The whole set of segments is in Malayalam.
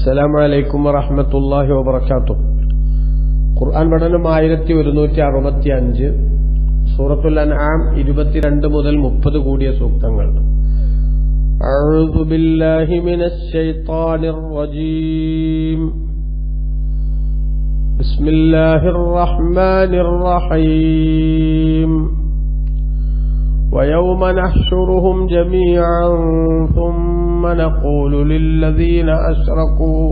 അസ്സലാമു അലൈക്കും വറഹ്മത്തുള്ളാഹി വബറകാതുഹു ഖുർആൻ പഠനം ആയിരത്തി ഒരുന്നൂറ്റി അറുപത്തി അഞ്ച് സൂറത്തുൽ അൻആം ഇരുപത്തിരണ്ട് മുതൽ മുപ്പത് കൂടിയ സൂക്തങ്ങൾ أعوذ بالله من الشيطان الرجيم بسم الله الرحمن الرحيم ويوم نحشرهم جميعا ثم نقول للذين أشركوا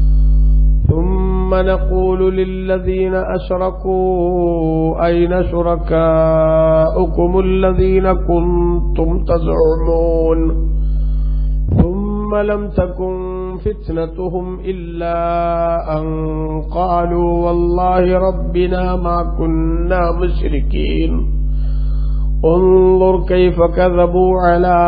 ثم نقول للذين أشركوا أين شركاؤكم الذين كنتم تزعمون ثم لم تكن فتنتهم إلا أن قالوا والله ربنا ما كنا مشركين انظر كيف كذبوا على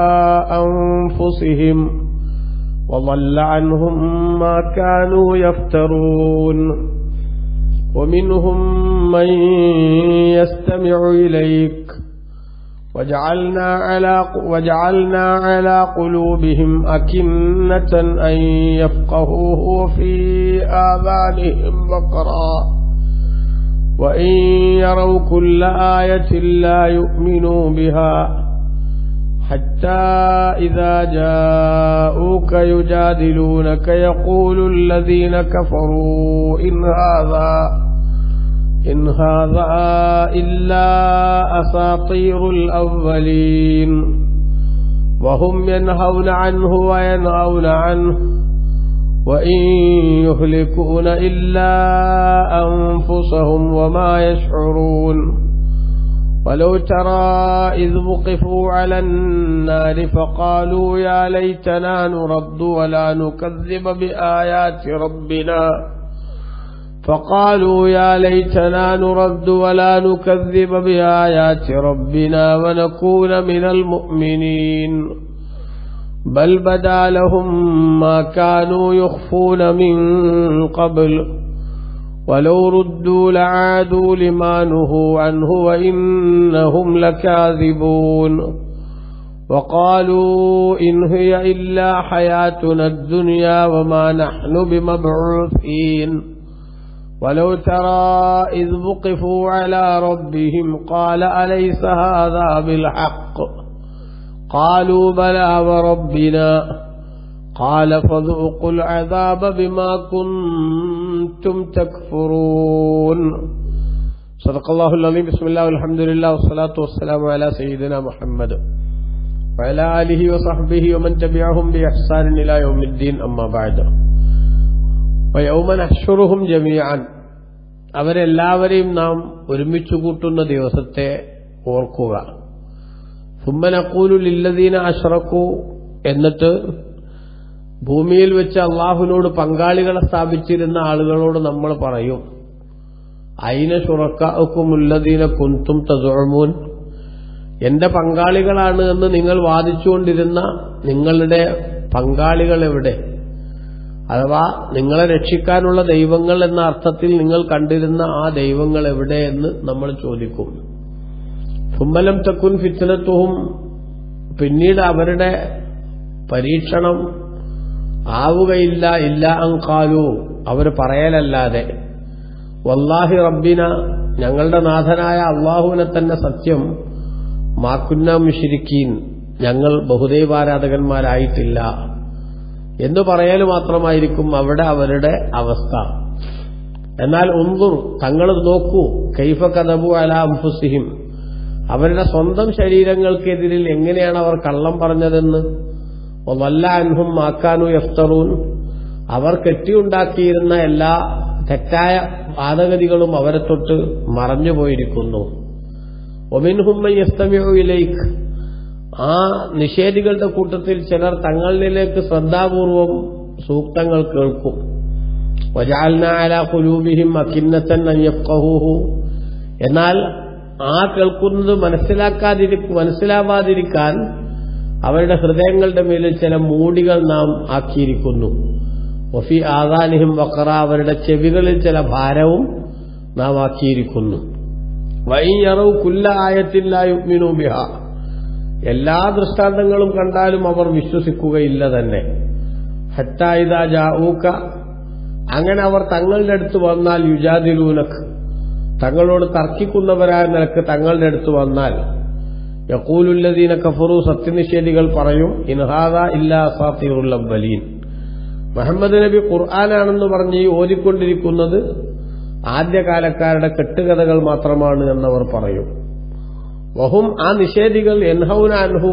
أنفسهم وضل عنهم ما كانوا يفترون ومنهم من يستمع إليك وجعلنا على وجعلنا على قلوبهم أكنة أن يفقهوه وفي آذانهم وقرا وإن يروا كل آية لا يؤمنوا بها حتى إذا جاءوك يجادلونك يقول الذين كفروا إن هذا إن هذا إلا أساطير الأولين وهم ينهون عنه وينهون عنه وإن يهلكون إلا أنفسهم وما يشعرون ولو ترى إذ وقفوا على النار فقالوا يا ليتنا نرد ولا نكذب بآيات ربنا فقالوا يا ليتنا نرد ولا نكذب بآيات ربنا ونكون من المؤمنين بل بدا لهم ما كانوا يخفون من قبل ولو ردوا لعادوا لما نهوا عنه وإنهم لكاذبون وقالوا إن هي إلا حياتنا الدنيا وما نحن بمبعوثين ولو ترى إذ وقفوا على ربهم قال أليس هذا بالحق قالوا بلى وربنا قال فذوقوا العذاب بما كنتم تكفرون صدق الله العظيم بسم الله والحمد لله والصلاة والسلام على سيدنا محمد وعلى آله وصحبه ومن تبعهم بإحسان إلى يوم الدين أما بعد ويوم نحشرهم جميعا അവരെല്ലാവരെയും നാം ഒരുമിച്ച് കൂട്ടുന്ന ദിവസത്തെ ഓർക്കുക സുമ്മനക്കൂലു ലില്ലദീന അഷ്റക്കു എന്നിട്ട് ഭൂമിയിൽ വെച്ച് അള്ളാഹുവിനോട് പങ്കാളികളെ സ്ഥാപിച്ചിരുന്ന ആളുകളോട് നമ്മൾ പറയും അയിന ഷുറക്കുമുല്ലദീന കുന്തും തസുഴമൂൻ എന്റെ പങ്കാളികളാണ് എന്ന് നിങ്ങൾ വാദിച്ചുകൊണ്ടിരുന്ന നിങ്ങളുടെ പങ്കാളികൾ എവിടെ അഥവാ നിങ്ങളെ രക്ഷിക്കാനുള്ള ദൈവങ്ങൾ എന്ന അർത്ഥത്തിൽ നിങ്ങൾ കണ്ടിരുന്ന ആ ദൈവങ്ങൾ എവിടെ എന്ന് നമ്മൾ ചോദിക്കും സുമ്മലം തക്കുൻ ഫിത്തനത്തും പിന്നീട് അവരുടെ പരീക്ഷണം ആവുകയില്ല ഇല്ല അങ്കാലു അവർ പറയലല്ലാതെ വല്ലാഹി റബ്ബിന ഞങ്ങളുടെ നാഥനായ അള്ളാഹുവിനെ തന്നെ സത്യം മാക്കുന്ന മുഷിരിക്കീൻ ഞങ്ങൾ ബഹുദൈവാരാധകന്മാരായിട്ടില്ല എന്ന് പറയൽ മാത്രമായിരിക്കും അവിടെ അവരുടെ അവസ്ഥ എന്നാൽ ഒന്നും തങ്ങൾ നോക്കൂ കൈഫ കഥബു അല അംഫുസിഹിം അവരുടെ സ്വന്തം ശരീരങ്ങൾക്കെതിരിൽ എങ്ങനെയാണ് അവർ കള്ളം പറഞ്ഞതെന്ന് വല്ല അൻഹും മാക്കാനു യഫ്തറൂൻ അവർ കെട്ടിയുണ്ടാക്കിയിരുന്ന എല്ലാ തെറ്റായ വാദഗതികളും അവരെ തൊട്ട് മറഞ്ഞുപോയിരിക്കുന്നു ഒമിൻഹുമ്മയ്യസ്തമിയിലേക്ക് ആ നിഷേധികളുടെ കൂട്ടത്തിൽ ചിലർ തങ്ങളിലേക്ക് ശ്രദ്ധാപൂർവം സൂക്തങ്ങൾ കേൾക്കും വജാൽനാല കുലൂബിഹിം അക്കിന്നത്തൻ അയ്യഫ്കഹൂഹു എന്നാൽ ആ കേൾക്കുന്നത് മനസ്സിലാക്കാതിരി മനസ്സിലാവാതിരിക്കാൻ അവരുടെ ഹൃദയങ്ങളുടെ മേലിൽ ചില മൂടികൾ നാം ആക്കിയിരിക്കുന്നു ഒഫി ആദാനിഹിം വക്കറ അവരുടെ ചെവികളിൽ ചില ഭാരവും നാം ആക്കിയിരിക്കുന്നു വൈയറവ് കുല്ല ആയത്തില്ലായുമിനു ബിഹ എല്ലാ ദൃഷ്ടാന്തങ്ങളും കണ്ടാലും അവർ വിശ്വസിക്കുകയില്ല തന്നെ ഹത്തായിദ ജാഊക്ക അങ്ങനെ അവർ തങ്ങളുടെ അടുത്ത് വന്നാൽ യുജാദിലൂനക്ക് തങ്ങളോട് തർക്കിക്കുന്നവരായ നിലക്ക് തങ്ങളുടെ അടുത്ത് വന്നാൽ യക്കൂലുല്ലദീന കഫറു സത്യനിഷേധികൾ പറയും ഇൻഹാദ ഇല്ലാ അസാത്തിറുൽ അവ്വലീൻ മുഹമ്മദ് നബി ഖുർആനാണെന്ന് പറഞ്ഞ് ഈ ഓതിക്കൊണ്ടിരിക്കുന്നത് ആദ്യകാലക്കാരുടെ കെട്ടുകഥകൾ മാത്രമാണ് എന്നവർ പറയും വഹും ആ നിഷേധികൾ എൻഹൌന അൻഹു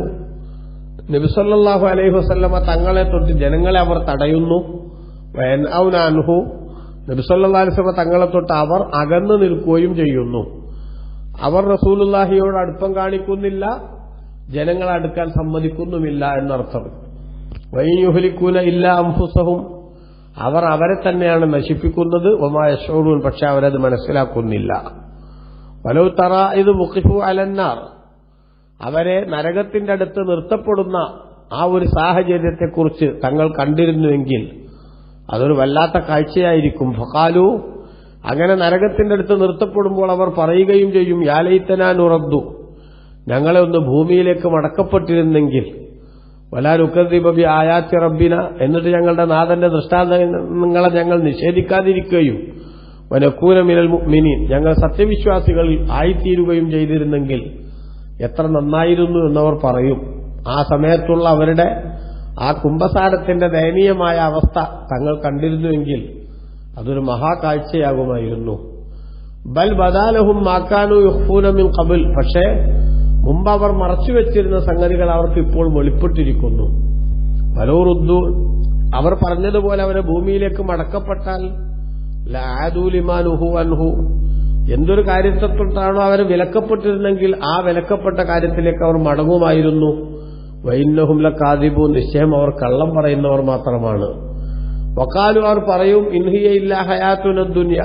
നബിസല്ലാഹു അലൈഹി വസല്ലമ തങ്ങളെ തൊട്ട് ജനങ്ങളെ അവർ തടയുന്നു എൻഹൌന അൻഹു നബിസല്ലാ അലിസ്ലമ തങ്ങളെ തൊട്ട് അവർ അകന്നു നിൽക്കുകയും ചെയ്യുന്നു അവർ റസൂലുല്ലാഹിയോട് അടുപ്പം കാണിക്കുന്നില്ല ജനങ്ങളെ അടുക്കാൻ സമ്മതിക്കുന്നുമില്ല എന്നർത്ഥം വൈയുഹലിക്കൂന ഇല്ല അംഫുസഹും അവർ അവരെ തന്നെയാണ് നശിപ്പിക്കുന്നത് ഒമായശോറൂൻ പക്ഷെ അവരത് മനസ്സിലാക്കുന്നില്ല വലവ് തറ ഇത് മുഖിഫു അലന്നാർ അവരെ നരകത്തിന്റെ അടുത്ത് നിർത്തപ്പെടുന്ന ആ ഒരു സാഹചര്യത്തെക്കുറിച്ച് തങ്ങൾ കണ്ടിരുന്നുവെങ്കിൽ അതൊരു വല്ലാത്ത കാഴ്ചയായിരിക്കും ഫക്കാലു അങ്ങനെ നരകത്തിന്റെ അടുത്ത് നിർത്തപ്പെടുമ്പോൾ അവർ പറയുകയും ചെയ്യും യാലയിത്തനാനുറദ്ദു ഞങ്ങളെ ഒന്ന് ഭൂമിയിലേക്ക് മടക്കപ്പെട്ടിരുന്നെങ്കിൽ വലാലുക്കദ്ദീബി ആയാത്തി റബ്ബിന എന്നിട്ട് ഞങ്ങളുടെ നാഥന്റെ ദൃഷ്ടാന്തങ്ങളെ ഞങ്ങൾ നിഷേധിക്കാതിരിക്കുകയും വനക്കൂന മിനൽ മിനീൻ ഞങ്ങൾ സത്യവിശ്വാസികളിൽ ആയിത്തീരുകയും ചെയ്തിരുന്നെങ്കിൽ എത്ര നന്നായിരുന്നു എന്നവർ പറയും ആ സമയത്തുള്ള അവരുടെ ആ കുംഭസാരത്തിന്റെ ദയനീയമായ അവസ്ഥ തങ്ങൾ കണ്ടിരുന്നുവെങ്കിൽ അതൊരു മഹാകാഴ്ചയാകുമായിരുന്നു ബൽ ബദാലഹും മാക്കാനു യുഹ്ഫൂനമിൻ കബുൽ പക്ഷേ മുമ്പ് അവർ മറച്ചുവെച്ചിരുന്ന സംഗതികൾ അവർക്ക് ഇപ്പോൾ വെളിപ്പെട്ടിരിക്കുന്നു വലോറുദ്ദു അവർ പറഞ്ഞതുപോലെ അവരെ ഭൂമിയിലേക്ക് മടക്കപ്പെട്ടാൽ ലാദൂലിമാനുഹു അൻഹു എന്തൊരു കാര്യത്തെ തൊട്ടാണോ അവർ വിലക്കപ്പെട്ടിരുന്നെങ്കിൽ ആ വിലക്കപ്പെട്ട കാര്യത്തിലേക്ക് അവർ മടങ്ങുമായിരുന്നു വൈന്നഹുംല കാതിബു നിശ്ചയം അവർ കള്ളം പറയുന്നവർ മാത്രമാണ് വക്കാലു അവർ പറയും ഇൻഹിയയില്ല ഹയാത്തുന ദുനിയ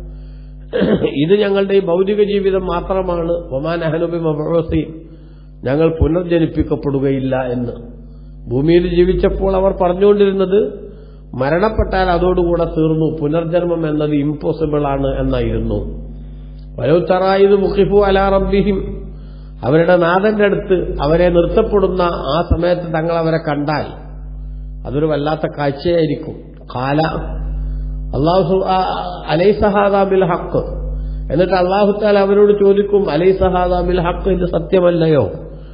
ഇത് ഞങ്ങളുടെ ഈ ഭൗതിക ജീവിതം മാത്രമാണ് ഒമാൻ അഹനുബി മബോസി ഞങ്ങൾ പുനർജനിപ്പിക്കപ്പെടുകയില്ല എന്ന് ഭൂമിയിൽ ജീവിച്ചപ്പോൾ അവർ പറഞ്ഞുകൊണ്ടിരുന്നത് മരണപ്പെട്ടാൽ അതോടുകൂടെ തീർന്നു പുനർജന്മം എന്നത് ഇമ്പോസിബിൾ ആണ് എന്നായിരുന്നു വലോത്തറായത് മുഖിഫു അലാ റബ്ബിഹിം അവരുടെ നാഥന്റെ അടുത്ത് അവരെ നിർത്തപ്പെടുന്ന ആ സമയത്ത് തങ്ങൾ അവരെ കണ്ടാൽ അതൊരു വല്ലാത്ത കാഴ്ചയായിരിക്കും കാല അള്ളാഹു അലൈസഹാദാബിൽ ഹക്ക് എന്നിട്ട് അള്ളാഹുത്താൽ അവരോട് ചോദിക്കും അലൈസഹാദാബിൽ ഹക്ക് ഇത് സത്യമല്ലയോ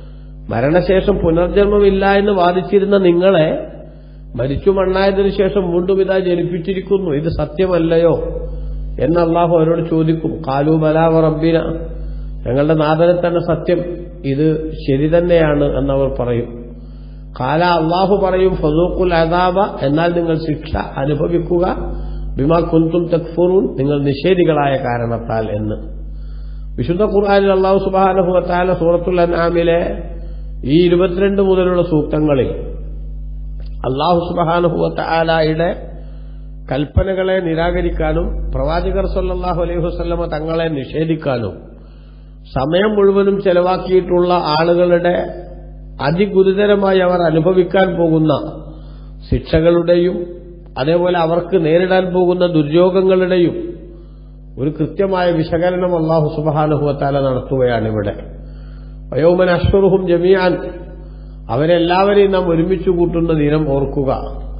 മരണശേഷം പുനർജന്മമില്ല എന്ന് വാദിച്ചിരുന്ന നിങ്ങളെ മരിച്ചു മണ്ണായതിനു ശേഷം വീണ്ടും ഇതാ ജനിപ്പിച്ചിരിക്കുന്നു ഇത് സത്യമല്ലയോ എന്ന് അള്ളാഹു അവരോട് ചോദിക്കും കാലു ബലാവ റബ്ബിന ഞങ്ങളുടെ നാഥനെ തന്നെ സത്യം ഇത് ശരി തന്നെയാണ് എന്നവർ പറയും കാല അള്ളാഹു പറയും ഫസൂഖുൽ അദാബ എന്നാൽ നിങ്ങൾ ശിക്ഷ അനുഭവിക്കുക ബിമാ കുന്തും തക്ഫുറൂൻ നിങ്ങൾ നിഷേധികളായ കാരണത്താൽ എന്ന് വിശുദ്ധ ഖുർആാനിൽ അള്ളാഹു സുബാനഹുവത്താല സൂറത്തുൽ അനാമിലെ ഈ ഇരുപത്തിരണ്ട് മുതലുള്ള സൂക്തങ്ങളിൽ അള്ളാഹു സുബാനഹുവത്താലയുടെ കൽപ്പനകളെ നിരാകരിക്കാനും പ്രവാചകർ സല്ലാഹു അലൈഹി വസ്ലമ തങ്ങളെ നിഷേധിക്കാനും സമയം മുഴുവനും ചെലവാക്കിയിട്ടുള്ള ആളുകളുടെ അതിഗുരുതരമായി അവർ അനുഭവിക്കാൻ പോകുന്ന ശിക്ഷകളുടെയും അതേപോലെ അവർക്ക് നേരിടാൻ പോകുന്ന ദുര്യോഗങ്ങളുടെയും ഒരു കൃത്യമായ വിശകലനം അള്ളാഹു സുബാനുഹുവത്താല നടത്തുകയാണിവിടെ വയോമൻ അഷ്റുഹും ജമിയാൻ അവരെല്ലാവരെയും നാം ഒരുമിച്ച് കൂട്ടുന്ന ദിനം ഓർക്കുക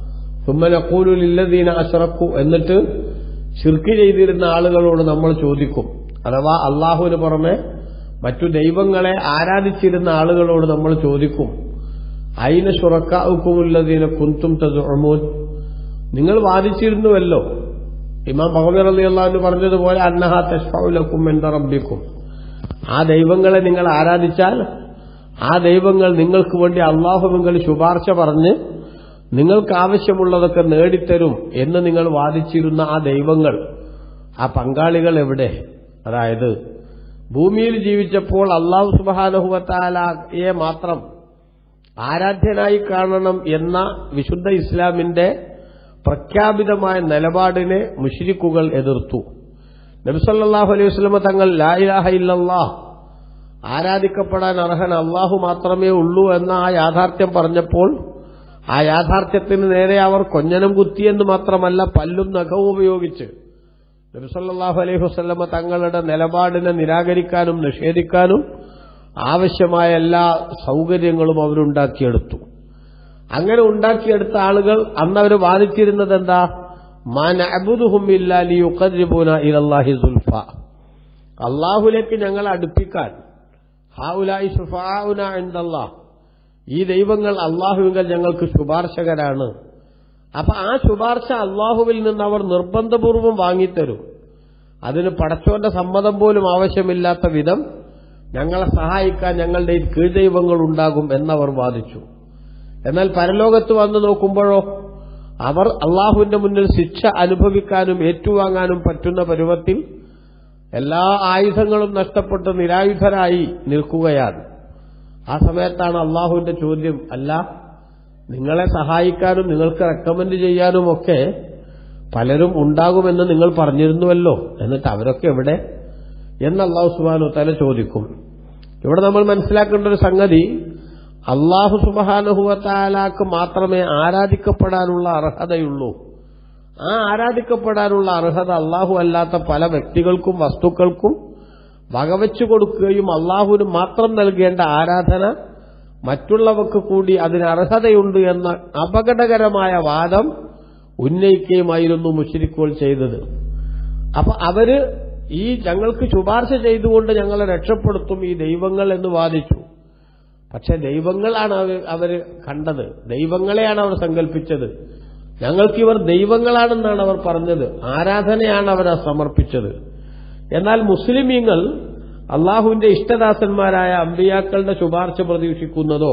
സുമ്മനക്കൂലുലില്ലദീന അഷറക്കു എന്നിട്ട് ശിർക്ക് ചെയ്തിരുന്ന ആളുകളോട് നമ്മൾ ചോദിക്കും അഥവാ അള്ളാഹുവിന് പുറമെ മറ്റു ദൈവങ്ങളെ ആരാധിച്ചിരുന്ന ആളുകളോട് നമ്മൾ ചോദിക്കും അയിന ഷുറക്കാവുക്കുമുല്ലതീന കുന്തും തതുമൂൻ നിങ്ങൾ വാദിച്ചിരുന്നുവല്ലോ ഇമാം ബഹമർ അലി അള്ളാഹു പറഞ്ഞതുപോലെ അന്നഹ തഷ്ഫുലക്കും എന്തറബിക്കും ആ ദൈവങ്ങളെ നിങ്ങൾ ആരാധിച്ചാൽ ആ ദൈവങ്ങൾ നിങ്ങൾക്ക് വേണ്ടി അള്ളാഹുവിങ്കൽ ശുപാർശ പറഞ്ഞ് നിങ്ങൾക്ക് ആവശ്യമുള്ളതൊക്കെ നേടിത്തരും എന്ന് നിങ്ങൾ വാദിച്ചിരുന്ന ആ ദൈവങ്ങൾ ആ പങ്കാളികൾ എവിടെ അതായത് ഭൂമിയിൽ ജീവിച്ചപ്പോൾ അള്ളാഹു സുബാനഹുവത്താലയെ മാത്രം ആരാധ്യനായി കാണണം എന്ന വിശുദ്ധ ഇസ്ലാമിന്റെ പ്രഖ്യാപിതമായ നിലപാടിനെ മുഷിരിക്കുകൾ എതിർത്തു നബിസല്ലാഹു അലൈഹി വസ്ലമ തങ്ങൾ ലായിലാഹ ഇല്ലല്ലാ ആരാധിക്കപ്പെടാൻ അർഹൻ അള്ളാഹു മാത്രമേ ഉള്ളൂ എന്ന ആ യാഥാർത്ഥ്യം പറഞ്ഞപ്പോൾ ആ യാഥാർത്ഥ്യത്തിന് നേരെ അവർ കൊഞ്ഞനം കുത്തിയെന്ന് മാത്രമല്ല പല്ലും നഖവും ഉപയോഗിച്ച് നബിസല്ലാഹു അലൈഹി വസ്ലമ തങ്ങളുടെ നിലപാടിനെ നിരാകരിക്കാനും നിഷേധിക്കാനും ആവശ്യമായ എല്ലാ സൗകര്യങ്ങളും അവരുണ്ടാക്കിയെടുത്തു അങ്ങനെ ഉണ്ടാക്കിയെടുത്ത ആളുകൾ അന്ന് അവർ വാദിച്ചിരുന്നത് എന്താ മാനബുദുഹുമില്ലാലിയുഖരിബൂന ഇലല്ലാഹി സുൽഫ അള്ളാഹുലേക്ക് ഞങ്ങൾ അടുപ്പിക്കാൻ ഹാഉലായി ഷുഫാഉന എന്തല്ലാ ഈ ദൈവങ്ങൾ അള്ളാഹുവിങ്കൽ ഞങ്ങൾക്ക് ശുപാർശകരാണ് അപ്പൊ ആ ശുപാർശ അള്ളാഹുവിൽ നിന്ന് അവർ നിർബന്ധപൂർവം വാങ്ങിത്തരും അതിന് പടച്ചോന്റെ സമ്മതം പോലും ആവശ്യമില്ലാത്ത വിധം ഞങ്ങളെ സഹായിക്കാൻ ഞങ്ങളുടെ ഈ കീഴ്ദൈവങ്ങൾ ഉണ്ടാകും എന്നവർ വാദിച്ചു എന്നാൽ പരലോകത്ത് വന്നു നോക്കുമ്പോഴോ അവർ അള്ളാഹുവിന്റെ മുന്നിൽ ശിക്ഷ അനുഭവിക്കാനും ഏറ്റുവാങ്ങാനും പറ്റുന്ന പരുവത്തിൽ എല്ലാ ആയുധങ്ങളും നഷ്ടപ്പെട്ട് നിരായുധരായി നിൽക്കുകയാണ് ആ സമയത്താണ് അള്ളാഹുവിന്റെ ചോദ്യം അല്ല നിങ്ങളെ സഹായിക്കാനും നിങ്ങൾക്ക് റെക്കമെൻഡ് ചെയ്യാനും ഒക്കെ പലരും ഉണ്ടാകുമെന്ന് നിങ്ങൾ പറഞ്ഞിരുന്നുവല്ലോ എന്നിട്ട് അവരൊക്കെ എവിടെ എന്ന് അള്ളാഹു സുബാനു തല ചോദിക്കും ഇവിടെ നമ്മൾ മനസ്സിലാക്കേണ്ട ഒരു സംഗതി അള്ളാഹു സുബാനുഹുവത്താലാക്ക് മാത്രമേ ആരാധിക്കപ്പെടാനുള്ള അർഹതയുള്ളൂ ആ ആരാധിക്കപ്പെടാനുള്ള അർഹത അള്ളാഹു അല്ലാത്ത പല വ്യക്തികൾക്കും വസ്തുക്കൾക്കും വകവെച്ചു കൊടുക്കുകയും അള്ളാഹുവിന് മാത്രം നൽകേണ്ട ആരാധന മറ്റുള്ളവർക്ക് കൂടി അതിന് അർഹതയുണ്ട് എന്ന അപകടകരമായ വാദം ഉന്നയിക്കുകയുമായിരുന്നു മുഷരിക്കുകൾ ചെയ്തത് അപ്പൊ അവര് ഈ ഞങ്ങൾക്ക് ശുപാർശ ചെയ്തുകൊണ്ട് ഞങ്ങളെ രക്ഷപ്പെടുത്തും ഈ ദൈവങ്ങൾ എന്ന് വാദിച്ചു പക്ഷെ ദൈവങ്ങളാണ് അവർ അവര് കണ്ടത് ദൈവങ്ങളെയാണ് അവർ സങ്കല്പിച്ചത് ഞങ്ങൾക്കിവർ ദൈവങ്ങളാണെന്നാണ് അവർ പറഞ്ഞത് ആരാധനയാണ് അവർ സമർപ്പിച്ചത് എന്നാൽ മുസ്ലിമീങ്ങൾ അള്ളാഹുവിന്റെ ഇഷ്ടദാസന്മാരായ അമ്പിയാക്കളുടെ ശുപാർശ പ്രതീക്ഷിക്കുന്നതോ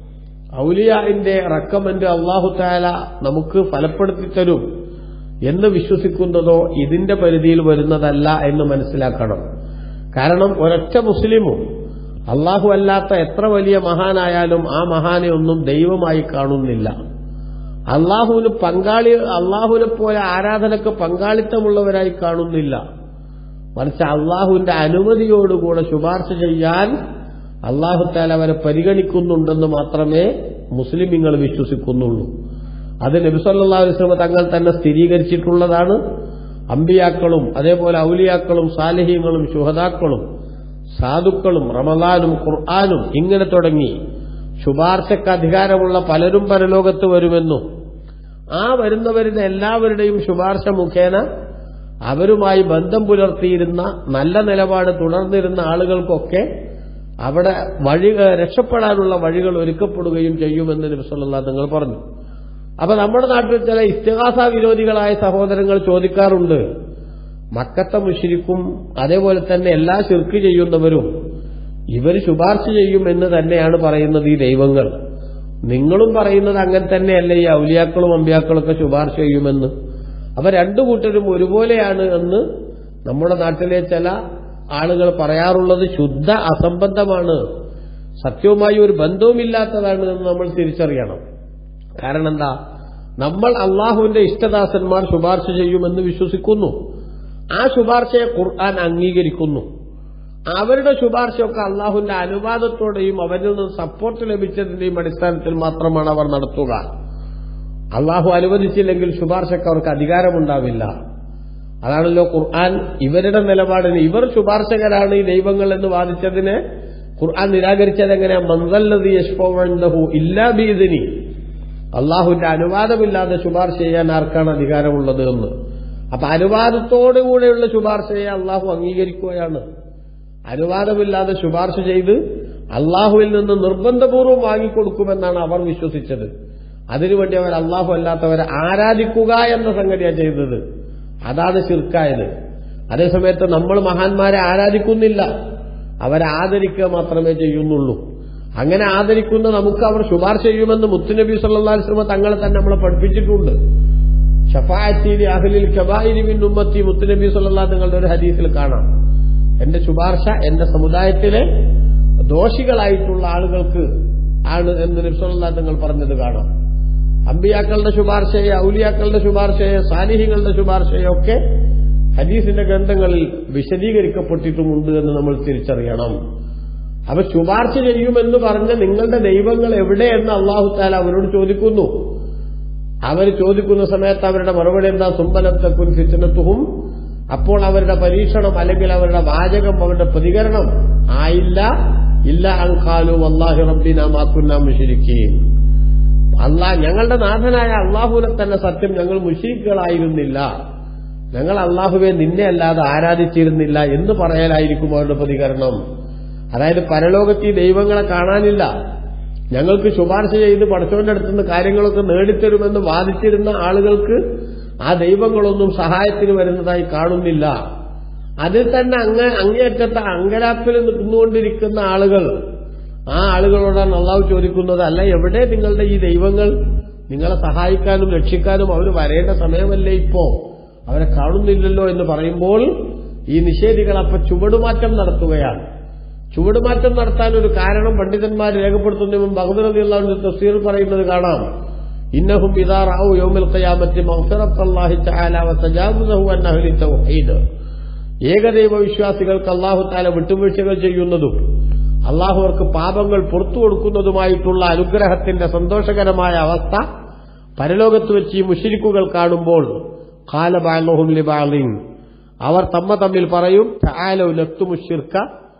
ഔലിയാന്റെ റക്കമെന്റ് അള്ളാഹു താല നമുക്ക് ഫലപ്പെടുത്തി തരും എന്ന് വിശ്വസിക്കുന്നതോ ഇതിന്റെ പരിധിയിൽ വരുന്നതല്ല എന്ന് മനസ്സിലാക്കണം കാരണം ഒരൊറ്റ മുസ്ലിമും അള്ളാഹു അല്ലാത്ത എത്ര വലിയ മഹാനായാലും ആ മഹാനെ ഒന്നും ദൈവമായി കാണുന്നില്ല അള്ളാഹുവിന് പങ്കാളി അള്ളാഹുവിനെ പോലെ ആരാധനക്ക് പങ്കാളിത്തമുള്ളവരായി കാണുന്നില്ല മറിച്ച് അള്ളാഹുവിന്റെ അനുമതിയോടുകൂടെ ശുപാർശ ചെയ്യാൻ അള്ളാഹുത്താൽ അവരെ പരിഗണിക്കുന്നുണ്ടെന്ന് മാത്രമേ മുസ്ലിമിങ്ങൾ വിശ്വസിക്കുന്നുള്ളൂ അത് നബിസല്ലാ വസ്ലമ തങ്ങൾ തന്നെ സ്ഥിരീകരിച്ചിട്ടുള്ളതാണ് അമ്പിയാക്കളും അതേപോലെ ഔലിയാക്കളും സാലിഹ്യങ്ങളും ശുഹതാക്കളും സാധുക്കളും റമദാനും ഖുർആാനും ഇങ്ങനെ തുടങ്ങി ശുപാർശക്ക് അധികാരമുള്ള പലരും പരലോകത്ത് വരുമെന്നും ആ വരുന്നവരുടെ എല്ലാവരുടെയും ശുപാർശ മുഖേന അവരുമായി ബന്ധം പുലർത്തിയിരുന്ന നല്ല നിലപാട് തുടർന്നിരുന്ന ആളുകൾക്കൊക്കെ അവിടെ വഴി രക്ഷപ്പെടാനുള്ള വഴികൾ ഒരുക്കപ്പെടുകയും ചെയ്യുമെന്ന് നബിസ്വല്ലാ നിങ്ങൾ പറഞ്ഞു അപ്പൊ നമ്മുടെ നാട്ടിൽ ചില ഇസ്തിഹാസ വിരോധികളായ സഹോദരങ്ങൾ ചോദിക്കാറുണ്ട് മക്കത്തെ മുഷിരിക്കും അതേപോലെ തന്നെ എല്ലാ ശിർക്ക് ചെയ്യുന്നവരും ഇവർ ശുപാർശ ചെയ്യും എന്ന് തന്നെയാണ് പറയുന്നത് ഈ ദൈവങ്ങൾ നിങ്ങളും പറയുന്നത് അങ്ങനെ തന്നെയല്ലേ ഈ ഔലിയാക്കളും അമ്പിയാക്കളൊക്കെ ശുപാർശ ചെയ്യുമെന്ന് അവ രണ്ടു കൂട്ടരും ഒരുപോലെയാണ് എന്ന് നമ്മുടെ നാട്ടിലെ ചില ആളുകൾ പറയാറുള്ളത് ശുദ്ധ അസംബന്ധമാണ് സത്യവുമായി ഒരു ബന്ധവുമില്ലാത്തതാണ് എന്ന് നമ്മൾ തിരിച്ചറിയണം കാരണം എന്താ നമ്മൾ അള്ളാഹുവിന്റെ ഇഷ്ടദാസന്മാർ ശുപാർശ ചെയ്യുമെന്ന് വിശ്വസിക്കുന്നു ആ ശുപാർശയെ ഖുർആൻ അംഗീകരിക്കുന്നു അവരുടെ ശുപാർശയൊക്കെ അള്ളാഹുവിന്റെ അനുവാദത്തോടെയും അവരിൽ നിന്ന് സപ്പോർട്ട് ലഭിച്ചതിന്റെയും അടിസ്ഥാനത്തിൽ മാത്രമാണ് അവർ നടത്തുക അള്ളാഹു അനുവദിച്ചില്ലെങ്കിൽ ശുപാർശക്ക് അവർക്ക് അധികാരമുണ്ടാവില്ല അതാണല്ലോ ഖുർആൻ ഇവരുടെ നിലപാടിന് ഇവർ ശുപാർശകരാണ് ഈ ദൈവങ്ങൾ എന്ന് വാദിച്ചതിന് ഖുർആൻ നിരാകരിച്ചത് എങ്ങനെയാ മന്ദല്ലതി യശ്വഹു ഇല്ലാ ബീദിനി അള്ളാഹുവിന്റെ അനുവാദമില്ലാതെ ശുപാർശ ചെയ്യാൻ ആർക്കാണ് അധികാരമുള്ളത് എന്ന് അപ്പൊ അനുവാദത്തോടുകൂടെയുള്ള ശുപാർശയെ അള്ളാഹു അംഗീകരിക്കുകയാണ് അനുവാദമില്ലാതെ ശുപാർശ ചെയ്ത് അള്ളാഹുവിൽ നിന്ന് നിർബന്ധപൂർവ്വം വാങ്ങിക്കൊടുക്കുമെന്നാണ് അവർ വിശ്വസിച്ചത് അതിനുവേണ്ടി അവർ അള്ളാഹു അല്ലാത്തവരെ ആരാധിക്കുക എന്ന സംഗതിയാണ് ചെയ്തത് അതാണ് ശിർക്കായത് അതേസമയത്ത് നമ്മൾ മഹാന്മാരെ ആരാധിക്കുന്നില്ല അവരെ ആദരിക്കുക മാത്രമേ ചെയ്യുന്നുള്ളൂ അങ്ങനെ ആദരിക്കുന്ന നമുക്ക് അവർ ശുപാർശ ചെയ്യുമെന്ന് മുത്തുനബി സല്ലാ വസ്ലമ തങ്ങളെ തന്നെ നമ്മളെ പഠിപ്പിച്ചിട്ടുണ്ട് ഷഫായത്തീലി അഹലിൽ കബായിരിമിൻ ഉമ്മത്തി മുത്തുനബി സല്ലാ തങ്ങളുടെ ഒരു ഹദീസിൽ കാണാം എന്റെ ശുപാർശ എന്റെ സമുദായത്തിലെ ദോഷികളായിട്ടുള്ള ആളുകൾക്ക് ആണ് എന്ന് നബ്സല്ലാ തങ്ങൾ പറഞ്ഞത് കാണാം അമ്പിയാക്കളുടെ ശുപാർശയെ ഔലിയാക്കളുടെ ശുപാർശയെ സാലിഹികളുടെ ശുപാർശയെ ഒക്കെ ഹദീസിന്റെ ഗ്രന്ഥങ്ങളിൽ വിശദീകരിക്കപ്പെട്ടിട്ടുമുണ്ട് എന്ന് നമ്മൾ തിരിച്ചറിയണം അപ്പൊ ശുപാർശ ചെയ്യുമെന്ന് പറഞ്ഞ നിങ്ങളുടെ ദൈവങ്ങൾ എവിടെയെന്ന് അള്ളാഹു താല അവരോട് ചോദിക്കുന്നു അവർ ചോദിക്കുന്ന സമയത്ത് അവരുടെ മറുപടി എന്താ സുമ്പലത്തക്കുൻ ഫിത്തനത്തുഹും അപ്പോൾ അവരുടെ പരീക്ഷണം അല്ലെങ്കിൽ അവരുടെ വാചകം അവരുടെ പ്രതികരണം ആയില്ല ഇല്ല അങ്കാലു അള്ളാഹി റബ്ബിന മാക്കുന്ന മുഷിരിക്കുകയും അള്ളാ ഞങ്ങളുടെ നാഥനായ അള്ളാഹുവിനെ തന്നെ സത്യം ഞങ്ങൾ മുഷീഖുകളായിരുന്നില്ല ഞങ്ങൾ അള്ളാഹുവെ നിന്നെ അല്ലാതെ ആരാധിച്ചിരുന്നില്ല എന്ന് പറയലായിരിക്കും അവരുടെ പ്രതികരണം അതായത് പരലോകത്ത് ഈ ദൈവങ്ങളെ കാണാനില്ല ഞങ്ങൾക്ക് ശുപാർശ ചെയ്ത് പഠിച്ചവന്റെ അടുത്തുനിന്ന് കാര്യങ്ങളൊക്കെ നേടിത്തരുമെന്ന് വാദിച്ചിരുന്ന ആളുകൾക്ക് ആ ദൈവങ്ങളൊന്നും സഹായത്തിന് വരുന്നതായി കാണുന്നില്ല അതിൽ തന്നെ അങ്ങ അങ്ങേയറ്റത്തെ അങ്കലാപ്പിൽ നിന്നുകൊണ്ടിരിക്കുന്ന ആളുകൾ ആ ആളുകളോടാണ് അള്ളാഹു ചോദിക്കുന്നത് അല്ല എവിടെ നിങ്ങളുടെ ഈ ദൈവങ്ങൾ നിങ്ങളെ സഹായിക്കാനും രക്ഷിക്കാനും അവർ വരേണ്ട സമയമല്ലേ ഇപ്പോ അവരെ കാണുന്നില്ലല്ലോ എന്ന് പറയുമ്പോൾ ഈ നിഷേധികൾ അപ്പൊ ചുവടുമാറ്റം നടത്തുകയാണ് ചുവടുമാറ്റം നടത്താൻ ഒരു കാരണം പണ്ഡിതന്മാർ രേഖപ്പെടുത്തുന്നതും ബഹദുറതി അള്ളാഹുന്റെ തഫ്സീർ പറയുന്നത് കാണാം ഇന്നഹും ഇദാ റാവു യൗമിൽ ഖിയാമത്തി മഗ്ഫിറത്തല്ലാഹി തആല വതജാവുസഹു അൻ അഹ്ലി തൗഹീദ് ഏകദൈവ വിശ്വാസികൾക്ക് അള്ളാഹു താല വിട്ടുവീഴ്ചകൾ ചെയ്യുന്നതും അള്ളാഹു അവർക്ക് പാപങ്ങൾ പുറത്തു കൊടുക്കുന്നതുമായിട്ടുള്ള അനുഗ്രഹത്തിന്റെ സന്തോഷകരമായ അവസ്ഥ പരലോകത്ത് വെച്ച് ഈ മുഷിരിക്കുകൾ കാണുമ്പോൾ കാലബാലഹും ലിബാലിൻ അവർ തമ്മ തമ്മിൽ പറയും ചായാലോ ലത്തുമുഷിർക്ക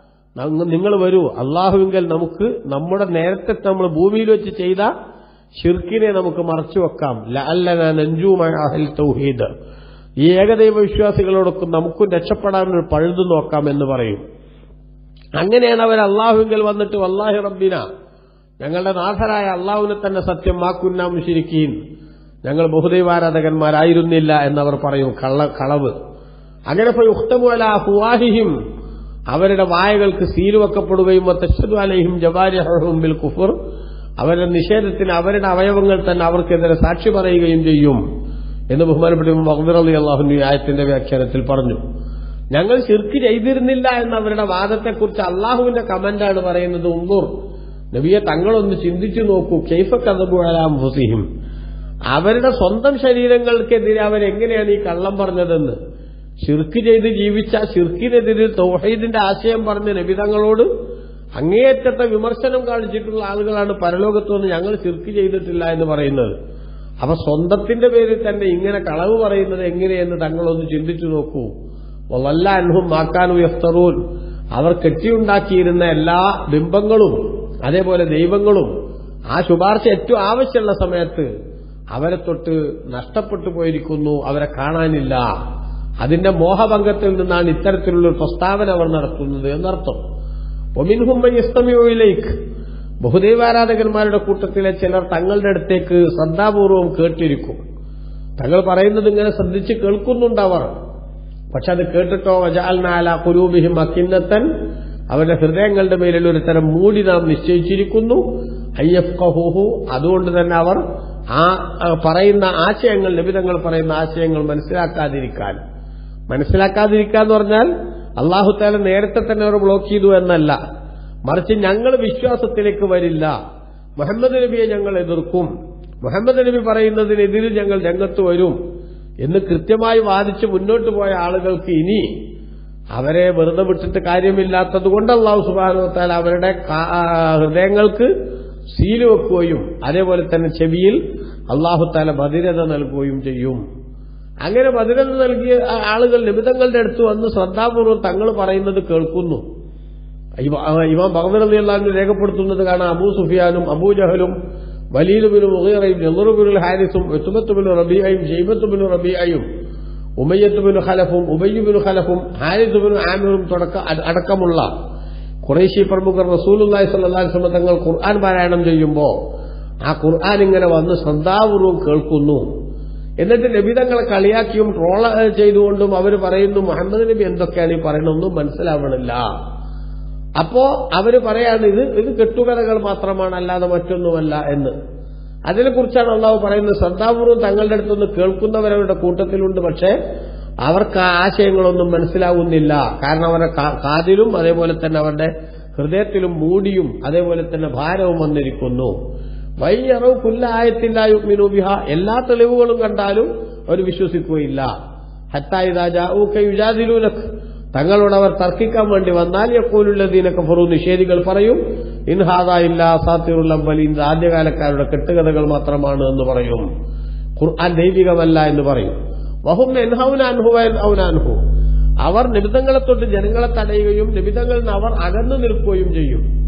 നിങ്ങൾ വരൂ അള്ളാഹുവിങ്കൽ നമുക്ക് നമ്മുടെ നേരത്തെ നമ്മൾ ഭൂമിയിൽ വെച്ച് ചെയ്ത ഷിർക്കിനെ നമുക്ക് മറച്ചു വെക്കാം ലഅല്ലന നഞ്ചുമായ അഹൽ തൗഹീദ് ഈ ഏകദൈവ വിശ്വാസികളോടൊക്കെ നമുക്കും രക്ഷപ്പെടാൻ ഒരു പഴുതു നോക്കാം എന്ന് പറയും അങ്ങനെയാണ് അവർ അള്ളാഹുവിങ്കൽ വന്നിട്ട് വല്ലാഹി റബ്ബിന ഞങ്ങളുടെ നാഥരായ അള്ളാഹുവിനെ തന്നെ സത്യം മാക്കുന്ന മുഷിരിക്കീൻ ഞങ്ങൾ ബഹുദൈവാരാധകന്മാരായിരുന്നില്ല എന്നവർ പറയും കള്ള കളവ് അങ്ങനെ ഉഖ്തമുല ഫുവാഹിഹിം അവരുടെ വായകൾക്ക് സീല് വെക്കപ്പെടുകയും തഷദു അലൈഹിം ജവാരിഹും ബിൽ കുഫർ അവരുടെ നിഷേധത്തിന് അവരുടെ അവയവങ്ങൾ തന്നെ അവർക്കെതിരെ സാക്ഷി പറയുകയും ചെയ്യും എന്ന് ബഹുമാനപ്പെട്ട മഹ്ബിർ അലി അള്ളാഹുന്റെ ആയത്തിന്റെ വ്യാഖ്യാനത്തിൽ പറഞ്ഞു ഞങ്ങൾ ശിർക്ക് ചെയ്തിരുന്നില്ല എന്ന അവരുടെ വാദത്തെക്കുറിച്ച് അള്ളാഹുവിന്റെ കമന്റാണ് പറയുന്നത് ഉള്ളൂർ നബിയെ തങ്ങളൊന്ന് ചിന്തിച്ചു നോക്കൂ കെയ്ഫ കഥബുഴലാം ഹുസിഹിം അവരുടെ സ്വന്തം ശരീരങ്ങൾക്കെതിരെ അവരെങ്ങനെയാണ് ഈ കള്ളം പറഞ്ഞതെന്ന് ഷിർക്ക് ചെയ്ത് ജീവിച്ച ഷിർക്കിനെതിരെ തൗഹീദിന്റെ ആശയം പറഞ്ഞ നബിതങ്ങളോട് അങ്ങേയറ്റത്തെ വിമർശനം കാണിച്ചിട്ടുള്ള ആളുകളാണ് പരലോകത്ത് വന്ന് ഞങ്ങൾ ഷിർക്ക് ചെയ്തിട്ടില്ല എന്ന് പറയുന്നത് അപ്പൊ സ്വന്തത്തിന്റെ പേരിൽ തന്നെ ഇങ്ങനെ കളവ് പറയുന്നത് എങ്ങനെയെന്ന് തങ്ങളൊന്ന് ചിന്തിച്ചു നോക്കൂ വല്ല അൻഹും മാക്കാനു യഫ്തറൂൻ അവർ കെട്ടിയുണ്ടാക്കിയിരുന്ന എല്ലാ ബിംബങ്ങളും അതേപോലെ ദൈവങ്ങളും ആ ശുപാർശ ഏറ്റവും ആവശ്യമുള്ള സമയത്ത് അവരെ തൊട്ട് നഷ്ടപ്പെട്ടു പോയിരിക്കുന്നു അവരെ കാണാനില്ല അതിന്റെ മോഹഭംഗത്തിൽ നിന്നാണ് ഇത്തരത്തിലുള്ള ഒരു പ്രസ്താവന അവർ നടത്തുന്നത് എന്നർത്ഥം ഒമിൻഹുമ്മയിലേക്ക് ബഹുദൈവാരാധകന്മാരുടെ കൂട്ടത്തിലെ ചിലർ തങ്ങളുടെ അടുത്തേക്ക് ശ്രദ്ധാപൂർവം കേട്ടിരിക്കും തങ്ങൾ പറയുന്നത് ഇങ്ങനെ ശ്രദ്ധിച്ച് കേൾക്കുന്നുണ്ടവർ പക്ഷെ അത് കേട്ടിട്ടോ വജാൽനാല കുരൂബിഹിം അക്കിന്നത്തൻ അവരുടെ ഹൃദയങ്ങളുടെ മേലിൽ ഒരു തരം മൂടി നാം നിശ്ചയിച്ചിരിക്കുന്നു അയ്യഫ് കഹൂഹു അതുകൊണ്ട് തന്നെ അവർ ആ പറയുന്ന ആശയങ്ങൾ ലഭിതങ്ങൾ പറയുന്ന ആശയങ്ങൾ മനസ്സിലാക്കാതിരിക്കാൻ മനസ്സിലാക്കാതിരിക്കുക എന്ന് പറഞ്ഞാൽ അള്ളാഹുത്താല നേരത്തെ തന്നെ അവർ ബ്ലോക്ക് ചെയ്തു എന്നല്ല മറിച്ച് ഞങ്ങൾ വിശ്വാസത്തിലേക്ക് വരില്ല മുഹമ്മദ് നബിയെ ഞങ്ങൾ എതിർക്കും മുഹമ്മദ് നബി പറയുന്നതിനെതിരെ ഞങ്ങൾ രംഗത്ത് വരും എന്ന് കൃത്യമായി വാദിച്ച് മുന്നോട്ട് പോയ ആളുകൾക്ക് ഇനി അവരെ വെറുതെ വിട്ടിട്ട് കാര്യമില്ലാത്തതുകൊണ്ട് അള്ളാഹു സുബാനുവത്താൽ അവരുടെ ഹൃദയങ്ങൾക്ക് സീല് വെക്കുകയും അതേപോലെ തന്നെ ചെവിയിൽ അള്ളാഹുത്താല ഭദ്രത നൽകുകയും ചെയ്യും അങ്ങനെ ഭദ്രത നൽകിയ ആളുകൾ നിമിതങ്ങളുടെ അടുത്ത് വന്ന് ശ്രദ്ധാപൂർവ്വം തങ്ങൾ പറയുന്നത് കേൾക്കുന്നു ഇമാം ഭഗവതി അള്ളാഹിന് രേഖപ്പെടുത്തുന്നത് കാണാം അബൂ സുഫിയാനും അബൂ ജഹലും വലീലുബിനും മുഹീറയും നെറുബിനുൽ ഹാരിസും എത്തുമത്തുബിനു റബിയയും ജൈബത്തുബിനു റബിയയും ഉമയ്യത്തുബിനു ഖലഫും ഉബയ്യുബിനു ഖലഫും ഹാരിസുബിനു ആമിറും തുടക്ക അടക്കമുള്ള കുറേശി പ്രമുഖർ റസൂലുല്ലായി സല്ലാസ്ലമ തങ്ങൾ ഖുർആൻ പാരായണം ചെയ്യുമ്പോൾ ആ ഖുർആൻ ഇങ്ങനെ വന്ന് ശ്രദ്ധാപൂർവം കേൾക്കുന്നു എന്നിട്ട് നബിതങ്ങളെ കളിയാക്കിയും ട്രോള ചെയ്തുകൊണ്ടും അവർ പറയുന്നു മുഹമ്മദ് നബി എന്തൊക്കെയാണ് ഈ പറയുന്നതൊന്നും മനസ്സിലാവണില്ല അപ്പോ അവര് പറയാണ് ഇത് ഇത് കെട്ടുകഥകൾ മാത്രമാണ് അല്ലാതെ മറ്റൊന്നുമല്ല എന്ന് അതിനെക്കുറിച്ചാണ് അള്ളാഹു പറയുന്നത് ശ്രദ്ധാപൂർവ്വം തങ്ങളുടെ അടുത്തുനിന്ന് കേൾക്കുന്നവരവരുടെ കൂട്ടത്തിലുണ്ട് പക്ഷേ അവർക്ക് ആ ആശയങ്ങളൊന്നും മനസ്സിലാവുന്നില്ല കാരണം അവരുടെ കാതിലും അതേപോലെ തന്നെ അവരുടെ ഹൃദയത്തിലും മൂടിയും അതേപോലെ തന്നെ ഭാരവും വന്നിരിക്കുന്നു വൈയറവ് കുല്ലായത്തില്ല യുഗ്മിനുബിഹ എല്ലാ തെളിവുകളും കണ്ടാലും അവർ വിശ്വസിക്കുകയില്ല ഹത്തായിദാജാഊക്കയുജാദിലൂലക് തങ്ങളോട് അവർ തർക്കിക്കാൻ വേണ്ടി വന്നാൽ യക്കോലുള്ളതീനൊക്കെ ഫറു നിഷേധികൾ പറയും ഇൻഹാദായില്ല സാത്തിറുള്ളമ്പലി ഇത് ആദ്യകാലക്കാരുടെ കെട്ടുകഥകൾ മാത്രമാണ് എന്ന് പറയും ഖുർആൻ ദൈവികമല്ല എന്ന് പറയും വഹും എൻഹൗനാൻഹു അവർ നിബിതങ്ങളെ തൊട്ട് ജനങ്ങളെ തടയുകയും നിബിതങ്ങളിൽ നിന്ന് അവർ അകന്നു നിൽക്കുകയും ചെയ്യും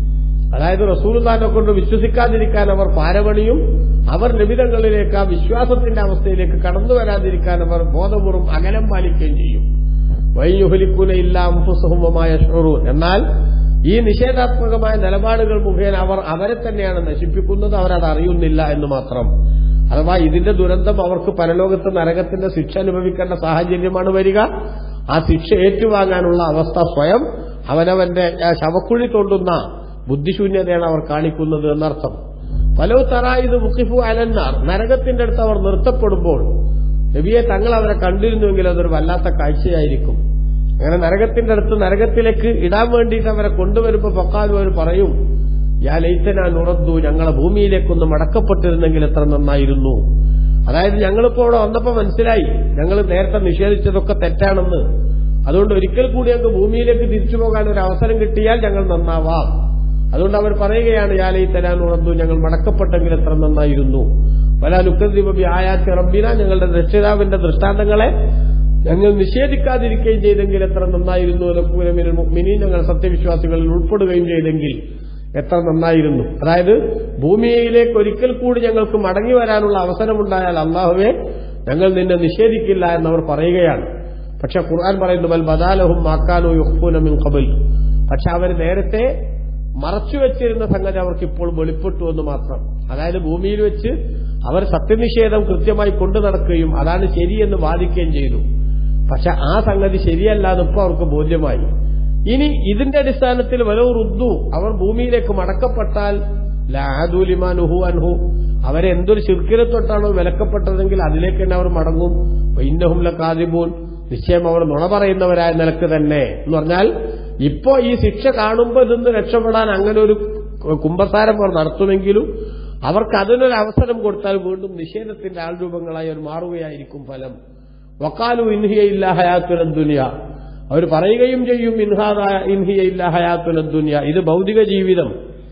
അതായത് റസൂലുദാനെ കൊണ്ട് വിശ്വസിക്കാതിരിക്കാൻ അവർ പാരപണിയും അവർ നിബിതങ്ങളിലേക്ക് ആ വിശ്വാസത്തിന്റെ അവസ്ഥയിലേക്ക് കടന്നു വരാതിരിക്കാൻ അവർ ബോധപൂർവ്വം അകലം പാലിക്കുകയും ചെയ്യും വൈയുഹലിക്കുന ഇല്ലാംഫുസഹുമമായ ഷൊറൂൻ എന്നാൽ ഈ നിഷേധാത്മകമായ നിലപാടുകൾ മുഖേന അവർ അവരെ തന്നെയാണ് നശിപ്പിക്കുന്നത് അവരത് അറിയുന്നില്ല എന്ന് മാത്രം അഥവാ ഇതിന്റെ ദുരന്തം അവർക്ക് പരലോകത്ത് നരകത്തിന്റെ ശിക്ഷ അനുഭവിക്കേണ്ട സാഹചര്യമാണ് വരിക ആ ശിക്ഷ ഏറ്റുവാങ്ങാനുള്ള അവസ്ഥ സ്വയം അവനവന്റെ ആ ശവക്കുഴി തോണ്ടുന്ന ബുദ്ധിശൂന്യതയാണ് അവർ കാണിക്കുന്നത് എന്നർത്ഥം പലവ് തറ ഇത് മുക്കിഫു അലന്നാർ നരകത്തിന്റെ അടുത്ത് അവർ നിർത്തപ്പെടുമ്പോൾ നബിയെ തങ്ങൾ അവരെ കണ്ടിരുന്നുവെങ്കിൽ അതൊരു വല്ലാത്ത കാഴ്ചയായിരിക്കും അങ്ങനെ നരകത്തിന്റെ അടുത്ത് നരകത്തിലേക്ക് ഇടാൻ വേണ്ടിയിട്ട് അവരെ കൊണ്ടുവരുമ്പോൾ പൊക്കാലും അവർ പറയും യാ ലൈത്തന നുറദ്ദു ഞങ്ങളെ ഭൂമിയിലേക്കൊന്ന് മടക്കപ്പെട്ടിരുന്നെങ്കിൽ എത്ര നന്നായിരുന്നു അതായത് ഞങ്ങളിപ്പോ അവിടെ വന്നപ്പോ മനസ്സിലായി ഞങ്ങൾ നേരത്തെ നിഷേധിച്ചതൊക്കെ തെറ്റാണെന്ന് അതുകൊണ്ട് ഒരിക്കൽ കൂടി ഞങ്ങൾക്ക് ഭൂമിയിലേക്ക് തിരിച്ചു പോകാൻ ഒരു അവസരം കിട്ടിയാൽ ഞങ്ങൾ നന്നാവാം അതുകൊണ്ട് അവർ പറയുകയാണ് യാ ലൈത്തന നുറദ്ദു ഞങ്ങൾ മടക്കപ്പെട്ടെങ്കിൽ എത്ര നന്നായിരുന്നു വല ലുക്കദ്ദീപി ആയാത്തി റബ്ബിന ഞങ്ങളുടെ രക്ഷിതാവിന്റെ ദൃഷ്ടാന്തങ്ങളെ ഞങ്ങൾ നിഷേധിക്കാതിരിക്കുകയും ചെയ്തെങ്കിൽ എത്ര നന്നായിരുന്നു ലക്കൂലമിനൽ മുഅ്മിനീൻ ഞങ്ങൾ സത്യവിശ്വാസികളിൽ ഉൾപ്പെടുകയും ചെയ്തെങ്കിൽ എത്ര നന്നായിരുന്നു അതായത് ഭൂമിയിലേക്ക് ഒരിക്കൽ കൂടി ഞങ്ങൾക്ക് മടങ്ങി വരാനുള്ള അവസരമുണ്ടായാൽ അള്ളാഹുവെ ഞങ്ങൾ നിന്നെ നിഷേധിക്കില്ല എന്നവർ പറയുകയാണ് പക്ഷെ ഖുർആൻ പറയുന്നു ബൽ ബദാലഹും മാക്കാനോ യുഹ്ഫൂന മിൻ ഖബൽ പക്ഷെ അവർ നേരത്തെ മറച്ചുവെച്ചിരുന്ന സംഗതി അവർക്ക് ഇപ്പോൾ വെളിപ്പെട്ടു എന്ന് മാത്രം അതായത് ഭൂമിയിൽ വെച്ച് അവർ സത്യനിഷേധം കൃത്യമായി കൊണ്ടു നടക്കുകയും അതാണ് ശരിയെന്ന് വാദിക്കുകയും ചെയ്തു പക്ഷെ ആ സംഗതി ശരിയല്ല എന്നിപ്പോ അവർക്ക് ബോധ്യമായി ഇനി ഇതിന്റെ അടിസ്ഥാനത്തിൽ വലവ് റുദ്ദു അവർ ഭൂമിയിലേക്ക് മടക്കപ്പെട്ടാൽ ലാദുലിമാനുഹു അൻഹു അവരെ എന്തൊരു ശിർക്കിനെ തൊട്ടാണോ വിലക്കപ്പെട്ടതെങ്കിൽ അതിലേക്ക് തന്നെ അവർ മടങ്ങും ഇന്നഹും ലക്കാദിബൂൻ നിശ്ചയം അവർ നുണ പറയുന്നവരായ നിലക്ക് തന്നെ എന്ന് പറഞ്ഞാൽ ഇപ്പോ ഈ ശിക്ഷ കാണുമ്പോൾ ഇതിന്ന് രക്ഷപ്പെടാൻ അങ്ങനെ ഒരു കുംഭസാരം അവർ നടത്തുമെങ്കിലും അവർക്ക് അതിനൊരു അവസരം കൊടുത്താൽ വീണ്ടും നിഷേധത്തിന്റെ ആൾരൂപങ്ങളായി അവർ മാറുകയായിരിക്കും ഫലം വക്കാലു ഇൻഹിയ ഇല്ല ഹയാത്തുല ദുനിയ അവർ പറയുകയും ചെയ്യും ഇൻഹാദ ഇൻഹിയ ഇല്ല ഹയാത്തുല ദുനിയ ഇത് ഭൗതിക ജീവിതം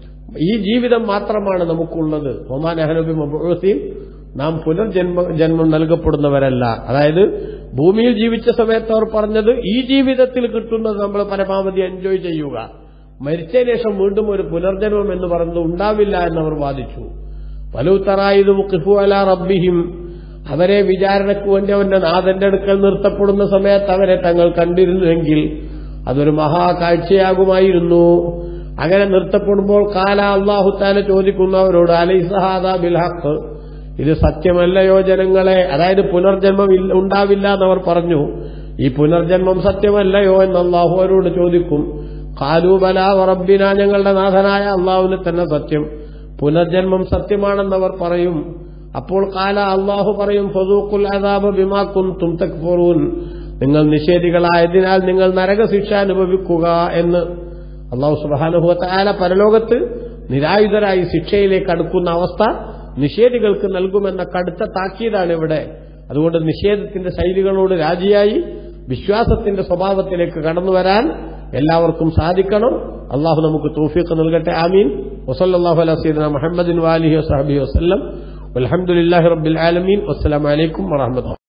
ഈ ജീവിതം മാത്രമാണ് നമുക്കുള്ളത് ഒമാൻ അഹനബി മബൂസീൻ നാം പുനർജന്മ ജന്മം നൽകപ്പെടുന്നവരല്ല അതായത് ഭൂമിയിൽ ജീവിച്ച സമയത്ത് അവർ പറഞ്ഞത് ഈ ജീവിതത്തിൽ കിട്ടുന്നത് നമ്മൾ പരമാവധി എൻജോയ് ചെയ്യുക മരിച്ചതിന് ശേഷം വീണ്ടും ഒരു പുനർജന്മം എന്ന് പറയുന്നത് ഉണ്ടാവില്ല എന്നവർ വാദിച്ചു വലൂത്തറായത് മുക്കിഫു അല റബ്ബിഹിം അവരെ വിചാരണയ്ക്ക് വേണ്ടി അവന്റെ നാഥന്റെ അടുക്കൽ നിർത്തപ്പെടുന്ന സമയത്ത് അവരെ തങ്ങൾ കണ്ടിരുന്നുവെങ്കിൽ അതൊരു മഹാകാഴ്ചയാകുമായിരുന്നു അങ്ങനെ നിർത്തപ്പെടുമ്പോൾ കാല അള്ളാഹുത്താല ചോദിക്കുന്നവരോട് അലൈസഹാദ ബിൽഹക്ക് ഇത് സത്യമല്ലയോ ജനങ്ങളെ അതായത് പുനർജന്മം ഇല്ല- ഉണ്ടാവില്ല എന്നവർ പറഞ്ഞു ഈ പുനർജന്മം സത്യമല്ലയോ എന്ന് അള്ളാഹു അവരോട് ചോദിക്കും കാലൂബല റബ്ബിന ഞങ്ങളുടെ നാഥനായ അള്ളാഹുവിന് തന്നെ സത്യം പുനർജന്മം സത്യമാണെന്നവർ പറയും അപ്പോൾ കാല അള്ളാഹു പറയും ഫസൂഖുൽ അദാബ് ബിമാ കുൻതും തക്ഫുറൂൻ നിങ്ങൾ നിഷേധികളായതിനാൽ നിങ്ങൾ നരകശിക്ഷ അനുഭവിക്കുക എന്ന് അള്ളാഹു സുബാനുഭവത്തായ പരലോകത്ത് നിരായുധരായി ശിക്ഷയിലേക്ക് അടുക്കുന്ന അവസ്ഥ നിഷേധികൾക്ക് നൽകുമെന്ന കടുത്ത താക്കീതാണ് ഇവിടെ അതുകൊണ്ട് നിഷേധത്തിന്റെ ശൈലികളോട് രാജിയായി വിശ്വാസത്തിന്റെ സ്വഭാവത്തിലേക്ക് കടന്നുവരാൻ എല്ലാവർക്കും സാധിക്കണം അള്ളാഹു നമുക്ക് തോഫീക്ക് നൽകട്ടെ ആമീൻ വസല്ലാഹു അല സീദന മുഹമ്മദിൻ വാലിഹി വസഹബി വസ്ലം അലഹമുല്ലാഹി റബ്ബിൽ ആലമീൻ വസ്സലാമലൈക്കും വറഹമത്തുള്ള